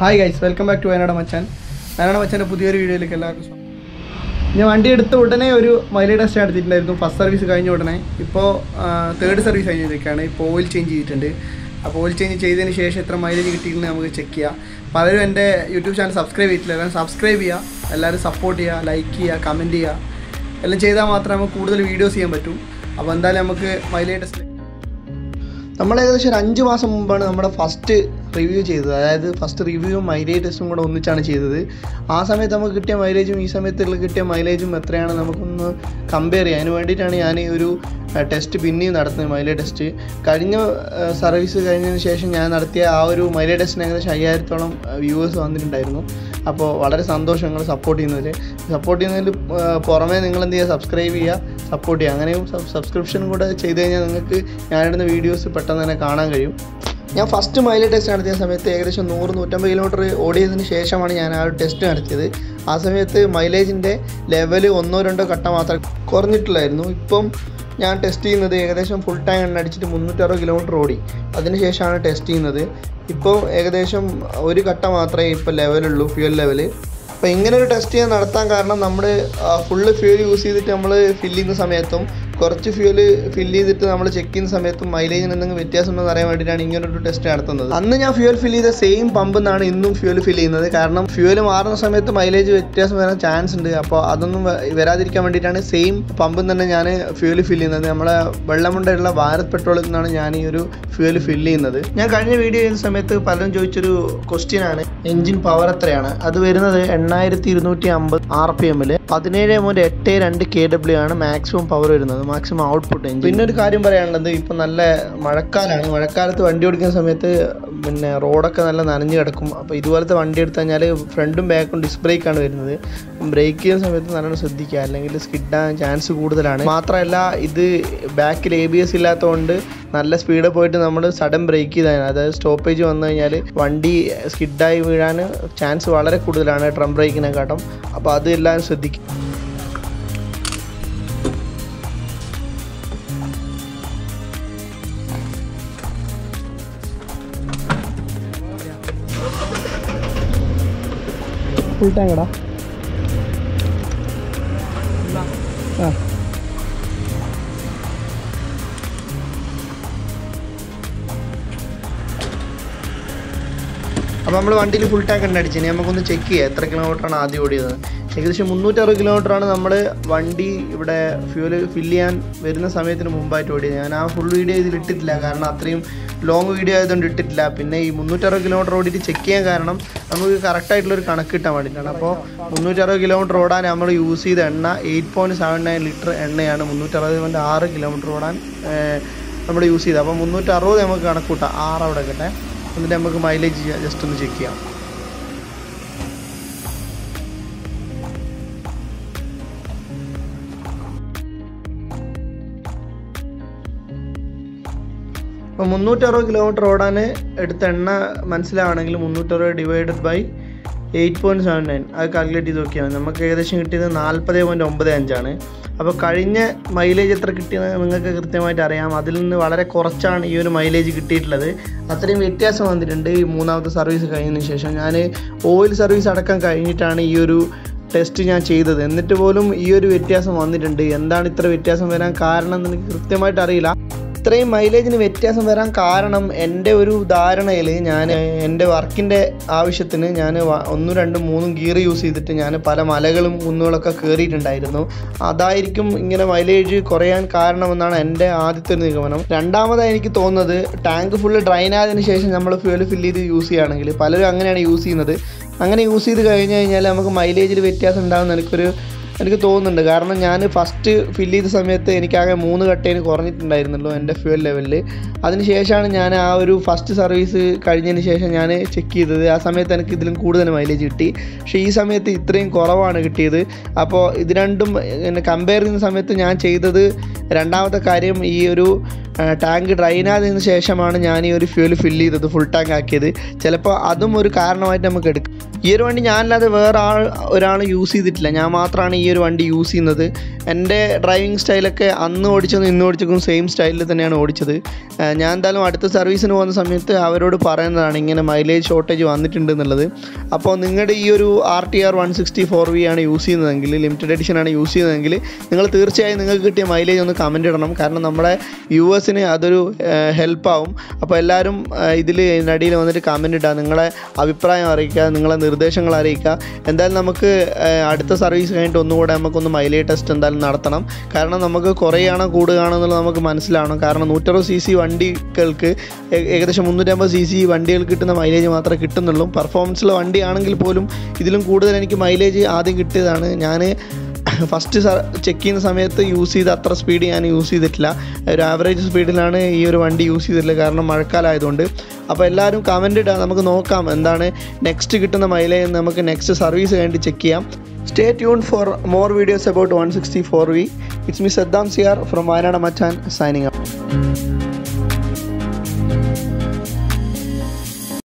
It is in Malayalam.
hi guys welcome back to Wayanad Machan Wayanad മച്ചാൻ്റെ പുതിയൊരു വീഡിയോയിലേക്ക് എല്ലാവർക്കും സ്വാഗതം ഞാൻ വണ്ടി എടുത്ത ഉടനെ ഒരു മൈലേജ് ടെസ്റ്റ് നടത്തിയിട്ടുണ്ടായിരുന്നു ഫസ്റ്റ് സർവീസ് കഴിഞ്ഞ ഉടനെ ഇപ്പോൾ തേർഡ് സർവീസ് കഴിഞ്ഞിരിക്കുകയാണ് ഇപ്പോൾ ഓയിൽ ചേഞ്ച് ചെയ്തിട്ടുണ്ട് അപ്പോൾ ഓയിൽ ചേഞ്ച് ചെയ്തതിന് ശേഷം എത്ര മൈലേജ് കിട്ടിയെന്ന് നമുക്ക് ചെക്ക് ചെയ്യാം പലരും എൻ്റെ യൂട്യൂബ് ചാനൽ സബ്സ്ക്രൈബ് ചെയ്തിട്ടില്ല എല്ലാവരും സബ്സ്ക്രൈബ് ചെയ്യുക എല്ലാവരും സപ്പോർട്ട് ചെയ്യുക ലൈക്ക് ചെയ്യുക കമൻറ്റ് ചെയ്യുക എല്ലാം ചെയ്താൽ മാത്രമേ നമുക്ക് കൂടുതൽ വീഡിയോസ് ചെയ്യാൻ പറ്റൂ അപ്പോൾ എന്തായാലും നമുക്ക് മൈലേജ് ടെസ്റ്റ് നമ്മൾ ഏകദേശം ഒരു അഞ്ച് മാസം മുമ്പാണ് നമ്മുടെ ഫസ്റ്റ് റിവ്യൂ ചെയ്തത് അതായത് ഫസ്റ്റ് റിവ്യൂവും മൈലേജ് ടെസ്റ്റും കൂടെ ഒന്നിച്ചാണ് ചെയ്തത് ആ സമയത്ത് നമുക്ക് കിട്ടിയ മൈലേജും ഈ സമയത്തുള്ള കിട്ടിയ മൈലേജും എത്രയാണ് നമുക്കൊന്ന് കമ്പയർ ചെയ്യാൻ അതിന് വേണ്ടിയിട്ടാണ് ഞാൻ ഈ ഒരു ടെസ്റ്റ് പിന്നെയും നടത്തുന്നത് മൈലേജ് ടെസ്റ്റ് കഴിഞ്ഞ സർവീസ് കഴിഞ്ഞതിന് ശേഷം ഞാൻ നടത്തിയ ആ ഒരു മൈലേജ് ടെസ്റ്റിന് ഏകദേശം അയ്യായിരത്തോളം വ്യൂവേഴ്സ് വന്നിട്ടുണ്ടായിരുന്നു അപ്പോൾ വളരെ സന്തോഷം നിങ്ങൾ സപ്പോർട്ട് ചെയ്യുന്നതിൽ സപ്പോർട്ട് ചെയ്യുന്നതിൽ പുറമേ നിങ്ങൾ എന്ത് ചെയ്യുക സബ്സ്ക്രൈബ് ചെയ്യുക സപ്പോർട്ട് ചെയ്യുക അങ്ങനെയും സബ്സ്ക്രിപ്ഷൻ കൂടെ ചെയ്ത് കഴിഞ്ഞാൽ നിങ്ങൾക്ക് ഞാനിടുന്ന വീഡിയോസ് പെട്ടെന്ന് തന്നെ കാണാൻ കഴിയും ഞാൻ ഫസ്റ്റ് മൈലേജ് ടെസ്റ്റ് നടത്തിയ സമയത്ത് ഏകദേശം നൂറ് നൂറ്റമ്പത് കിലോമീറ്റർ ഓടിയതിന് ശേഷമാണ് ഞാൻ ആ ഒരു ടെസ്റ്റ് നടത്തിയത് ആ സമയത്ത് മൈലേജിൻ്റെ ലെവൽ ഒന്നോ രണ്ടോ കട്ട മാത്രം കുറഞ്ഞിട്ടില്ലായിരുന്നു ഇപ്പം ഞാൻ ടെസ്റ്റ് ചെയ്യുന്നത് ഏകദേശം ഫുൾ ടാങ്ക് എണ്ണ അടിച്ചിട്ട് മുന്നൂറ്ററുപത് കിലോമീറ്റർ ഓടി അതിനുശേഷമാണ് ടെസ്റ്റ് ചെയ്യുന്നത് ഇപ്പോൾ ഏകദേശം ഒരു കട്ട മാത്രമേ ഇപ്പോൾ ലെവലുള്ളൂ ഫ്യൂൽ ലെവൽ അപ്പോൾ ഇങ്ങനെ ഒരു ടെസ്റ്റ് ചെയ്യാൻ നടത്താൻ കാരണം നമ്മൾ ഫുള്ള് ഫ്യൂൽ യൂസ് ചെയ്തിട്ട് നമ്മൾ ഫില്ല് ചെയ്യുന്ന സമയത്തും കുറച്ച് ഫ്യൂൽ ഫില്ല് ചെയ്തിട്ട് നമ്മൾ ചെക്ക് ചെയ്യുന്ന സമയത്തും മൈലേജിന് എന്തെങ്കിലും വ്യത്യാസം ഉണ്ടോ എന്ന് അറിയാൻ വേണ്ടിയിട്ടാണ് ഇങ്ങനൊരു ടെസ്റ്റ് നടത്തുന്നത് അന്ന് ഞാൻ ഫ്യൂൽ ഫില്ല് ചെയ്ത സെയിം പമ്പ് നിന്നാണ് ഇന്നും ഫ്യൂൽ ഫില്ല് ചെയ്യുന്നത് കാരണം ഫ്യൂൽ മാറുന്ന സമയത്ത് മൈലേജ് വ്യത്യാസം വരാൻ ചാൻസ് ഉണ്ട് അപ്പോൾ അതൊന്നും വ- വരാതിരിക്കാൻ വേണ്ടിയിട്ടാണ് സെയിം പമ്പിൽ തന്നെ ഞാൻ ഫ്യൂൽ ഫില്ല് ചെയ്യുന്നത് നമ്മളെ വെള്ളമുണ്ടുള്ള ഭാരത് പെട്രോളിൽ നിന്നാണ് ഞാൻ ഈ ഒരു ഫ്യൂൽ ഫില്ല് ചെയ്യുന്നത് ഞാൻ കഴിഞ്ഞ വീഡിയോ ചെയ്യുന്ന സമയത്ത് പലരും ചോദിച്ചൊരു ക്വസ്റ്റ്യൻ ആണ് എഞ്ചിൻ പവർ എത്രയാണ് അത് വരുന്നത് എണ്ണായിരത്തി ഇരുന്നൂറ്റി അമ്പത് ആർ പി എമ്മിൽ പതിനേഴ് പോയിന്റ് എട്ട് രണ്ട് കെ ഡബ്ല്യു ആണ് മാക്സിമം പവർ വരുന്നത് മാക്സിമം ഔട്ട്പുട്ട് എഞ്ചിൻ പിന്നെ ഒരു കാര്യം പറയാനുള്ളത് ഇപ്പം നല്ല മഴക്കാലമാണ് മഴക്കാലത്ത് വണ്ടി ഓടിക്കുന്ന സമയത്ത് പിന്നെ റോഡൊക്കെ നല്ല നനഞ്ഞു കിടക്കും അപ്പോൾ ഇതുപോലത്തെ വണ്ടി എടുത്തു കഴിഞ്ഞാൽ ഫ്രണ്ടും ബാക്കും ഡിസ്ക് ബ്രേക്കാണ് വരുന്നത് ബ്രേക്ക് ചെയ്യുന്ന സമയത്ത് നല്ലോണം ശ്രദ്ധിക്കുക അല്ലെങ്കിൽ സ്കിഡാൻ ചാൻസ് കൂടുതലാണ് മാത്രമല്ല ഇത് ബാക്കിൽ എ ബി എസ് ഇല്ലാത്തതുകൊണ്ട് നല്ല സ്പീഡിൽ പോയിട്ട് നമ്മൾ സഡൻ ബ്രേക്ക് ചെയ്താൽ അതായത് സ്റ്റോപ്പേജ് വന്നു കഴിഞ്ഞാൽ വണ്ടി സ്കിഡായി വീഴാൻ ചാൻസ് വളരെ കൂടുതലാണ് ഡ്രം ബ്രേക്കിനെക്കാട്ടും അപ്പോൾ അത് എല്ലാവരും ശ്രദ്ധിക്കുക ഫുൾ ടാങ്കടാ ആ അപ്പോൾ നമ്മൾ വണ്ടിയിൽ ഫുൾ ടാങ്ക് ഉണ്ട് അടിച്ചു ഇനി നമുക്കൊന്ന് ചെക്ക് ചെയ്യാം എത്ര കിലോമീറ്ററാണ് ആദ്യം ഓടിയത് ഏകദേശം മുന്നൂറ്ററുപത് കിലോമീറ്ററാണ് നമ്മൾ വണ്ടി ഇവിടെ ഫ്യൂല് ഫില്ല് ചെയ്യാൻ വരുന്ന സമയത്തിന് മുമ്പായിട്ട് ഓടിയത് ഞാൻ ആ ഫുൾ വീഡിയോ ഇതിൽ ഇട്ടിട്ടില്ല കാരണം അത്രയും ലോങ് വീഡിയോ ആയതുകൊണ്ട് ഇട്ടിട്ടില്ല പിന്നെ ഈ മുന്നൂറ്ററുപത് കിലോമീറ്റർ ഓടിയിട്ട് ചെക്ക് ചെയ്യാൻ കാരണം നമുക്ക് കറക്റ്റായിട്ടുള്ളൊരു കണക്ക് കിട്ടാൻ വേണ്ടിയിട്ടാണ് അപ്പോൾ മുന്നൂറ്ററുപത് കിലോമീറ്റർ ഓടാൻ നമ്മൾ യൂസ് ചെയ്ത എണ്ണ eight point seven nine litre എണ്ണയാണ് മുന്നൂറ്ററുപത് പോയിൻറ്റ് ആറ് കിലോമീറ്റർ ഓടാൻ നമ്മൾ യൂസ് ചെയ്തത് അപ്പോൾ മുന്നൂറ്ററുപത് നമുക്ക് കണക്ക് കൂട്ടാം ആറ് അവിടെ കിട്ടെ എന്നിട്ട് നമുക്ക് മൈലേജ് ജസ്റ്റ് ഒന്ന് ചെക്ക് ചെയ്യാം അപ്പോൾ മുന്നൂറ്ററുപത് കിലോമീറ്റർ ഓടാൻ എടുത്ത എണ്ണ മനസ്സിലാവണമെങ്കിൽ മുന്നൂറ്ററുപത് divided by eight point seven nine അത് കാൽക്കുലേറ്റ് ചെയ്ത് നോക്കിയാൽ മതി നമുക്ക് ഏകദേശം കിട്ടിയത് നാൽപ്പത് പോയിൻറ്റ് ഒമ്പത് അഞ്ചാണ് അപ്പോൾ കഴിഞ്ഞ മൈലേജ് എത്ര കിട്ടിയെന്ന് നിങ്ങൾക്ക് കൃത്യമായിട്ട് അറിയാം അതിൽ നിന്ന് വളരെ കുറച്ചാണ് ഈ ഒരു മൈലേജ് കിട്ടിയിട്ടുള്ളത് അത്രയും വ്യത്യാസം വന്നിട്ടുണ്ട് ഈ മൂന്നാമത്തെ സർവീസ് കഴിഞ്ഞതിന് ശേഷം ഞാൻ ഓയിൽ സർവീസ് അടക്കം കഴിഞ്ഞിട്ടാണ് ഈ ഒരു ടെസ്റ്റ് ഞാൻ ചെയ്തത് എന്നിട്ട് പോലും ഈ ഒരു വ്യത്യാസം വന്നിട്ടുണ്ട് എന്താണ് ഇത്ര വ്യത്യാസം വരാൻ കാരണം എന്ന് എനിക്ക് കൃത്യമായിട്ട് അറിയില്ല ഇത്രയും മൈലേജിന് വ്യത്യാസം വരാൻ കാരണം എൻ്റെ ഒരു ധാരണയിൽ ഞാൻ എൻ്റെ വർക്കിൻ്റെ ആവശ്യത്തിന് ഞാൻ ഒന്നും രണ്ടും മൂന്നും ഗിയർ യൂസ് ചെയ്തിട്ട് ഞാൻ പല മലകളും കുന്നുകളൊക്കെ കയറിയിട്ടുണ്ടായിരുന്നു അതായിരിക്കും ഇങ്ങനെ മൈലേജ് കുറയാൻ കാരണമെന്നാണ് എൻ്റെ ആദ്യത്തെ ഒരു നിഗമനം രണ്ടാമതായി എനിക്ക് തോന്നുന്നത് ടാങ്ക് ഫുള്ള് ഡ്രൈൻ ആയതിനു ശേഷം നമ്മൾ ഫ്യൂൽ ഫില്ല് ചെയ്ത് യൂസ് ചെയ്യുകയാണെങ്കിൽ പലരും അങ്ങനെയാണ് യൂസ് ചെയ്യുന്നത് അങ്ങനെ യൂസ് ചെയ്ത് കഴിഞ്ഞ് കഴിഞ്ഞാൽ നമുക്ക് മൈലേജിൽ വ്യത്യാസം ഉണ്ടാകുമെന്ന് എനിക്കൊരു എനിക്ക് തോന്നുന്നുണ്ട് കാരണം ഞാൻ ഫസ്റ്റ് ഫില്ല് ചെയ്ത സമയത്ത് എനിക്കാകെ മൂന്ന് കട്ടേന് കുറഞ്ഞിട്ടുണ്ടായിരുന്നുള്ളൂ എൻ്റെ ഫ്യൂൽ ലെവലിൽ അതിനുശേഷമാണ് ഞാൻ ആ ഒരു ഫസ്റ്റ് സർവീസ് കഴിഞ്ഞതിന് ശേഷം ഞാൻ ചെക്ക് ചെയ്തത് ആ സമയത്ത് എനിക്ക് ഇതിലും കൂടുതൽ മൈലേജ് കിട്ടി പക്ഷേ ഈ സമയത്ത് ഇത്രയും കുറവാണ് കിട്ടിയത് അപ്പോൾ ഇത് രണ്ടും കമ്പയർ ചെയ്യുന്ന സമയത്ത് ഞാൻ ചെയ്തത് രണ്ടാമത്തെ കാര്യം ഈ ഒരു ടാങ്ക് ഡ്രൈൻ ആയതിനു ശേഷമാണ് ഞാൻ ഈ ഒരു ഫ്യൂൽ ഫില്ല് ചെയ്തത് ഫുൾ ടാങ്ക് ആക്കിയത് ചിലപ്പോൾ അതും ഒരു കാരണമായിട്ട് നമുക്ക് എടുക്കും ഈ ഒരു വണ്ടി ഞാനല്ലാതെ വേറെ ആൾ ഒരാൾ യൂസ് ചെയ്തിട്ടില്ല ഞാൻ മാത്രമാണ് ഈ ഒരു വണ്ടി യൂസ് ചെയ്യുന്നത് എൻ്റെ ഡ്രൈവിംഗ് സ്റ്റൈലൊക്കെ അന്ന് ഓടിച്ചതും ഇന്ന് ഓടിച്ചതും സെയിം സ്റ്റൈലിൽ തന്നെയാണ് ഓടിച്ചത് ആ, ഞാൻ എന്തായാലും അടുത്ത സർവീസിന് പോകുന്ന സമയത്ത് അവരോട് പറയുന്നതാണ് ഇങ്ങനെ മൈലേജ് ഷോർട്ടേജ് വന്നിട്ടുണ്ട് എന്നുള്ളത് അപ്പോൾ നിങ്ങളുടെ ഈ ഒരു R T R one sixty four V ആണ് യൂസ് ചെയ്യുന്നതെങ്കിൽ ലിമിറ്റഡ് എഡിഷൻ ആണ് യൂസ് ചെയ്യുന്നതെങ്കിൽ നിങ്ങൾ തീർച്ചയായും നിങ്ങൾക്ക് കിട്ടിയ മൈലേജ് ഒന്ന് കമൻറ്റ് ഇടണം കാരണം നമ്മുടെ വ്യൂവേഴ്സിന് അതൊരു ഹെൽപ്പാവും അപ്പോൾ എല്ലാവരും ഇതിൽ ഇതിനടിയിൽ വന്നിട്ട് കമൻറ്റ് ഇടുക നിങ്ങളെ അഭിപ്രായം അറിയിക്കുക നിങ്ങളെ നിർദ്ദേശങ്ങൾ അറിയിക്കുക എന്തായാലും നമുക്ക് ആ, അടുത്ത സർവീസ് കഴിഞ്ഞിട്ട് ഒന്നുകൂടെ നമുക്കൊന്ന് മൈലേജ് ടെസ്റ്റ് എന്തായാലും നടത്തണം കാരണം നമുക്ക് കുറയുകയാണോ കൂടുകയാണോ എന്നുള്ളത് നമുക്ക് മനസ്സിലാവണം കാരണം നൂറ്ററുപത് സി സി വണ്ടികൾക്ക് ഏ- ഏകദേശം മുന്നൂറ്റമ്പത് സി സി വണ്ടികൾ കിട്ടുന്ന മൈലേജ് മാത്രമേ കിട്ടുന്നുള്ളൂ പെർഫോമൻസുള്ള വണ്ടിയാണെങ്കിൽ പോലും ഇതിലും കൂടുതൽ എനിക്ക് മൈലേജ് ആദ്യം കിട്ടിയതാണ് ഞാൻ ഫസ്റ്റ് ചെക്ക് ചെയ്യുന്ന സമയത്ത് യൂസ് ചെയ്ത അത്ര സ്പീഡ് ഞാൻ യൂസ് ചെയ്തിട്ടില്ല ഒരു ആവറേജ് സ്പീഡിലാണ് ഈ ഒരു വണ്ടി യൂസ് ചെയ്തിട്ടുള്ളത് കാരണം മഴക്കാലമായതുകൊണ്ട് അപ്പോൾ എല്ലാവരും കമൻ്റ് ഇടുക നമുക്ക് നോക്കാം എന്താണ് നെക്സ്റ്റ് കിട്ടുന്ന മൈലേജ് എന്ന് നമുക്ക് നെക്സ്റ്റ് സർവീസ് കഴിഞ്ഞിട്ട് ചെക്ക് ചെയ്യാം stay tune for more videos about one sixty four V it's me Saddam Siyar from Wayanad മച്ചാൻ സൈനിങ്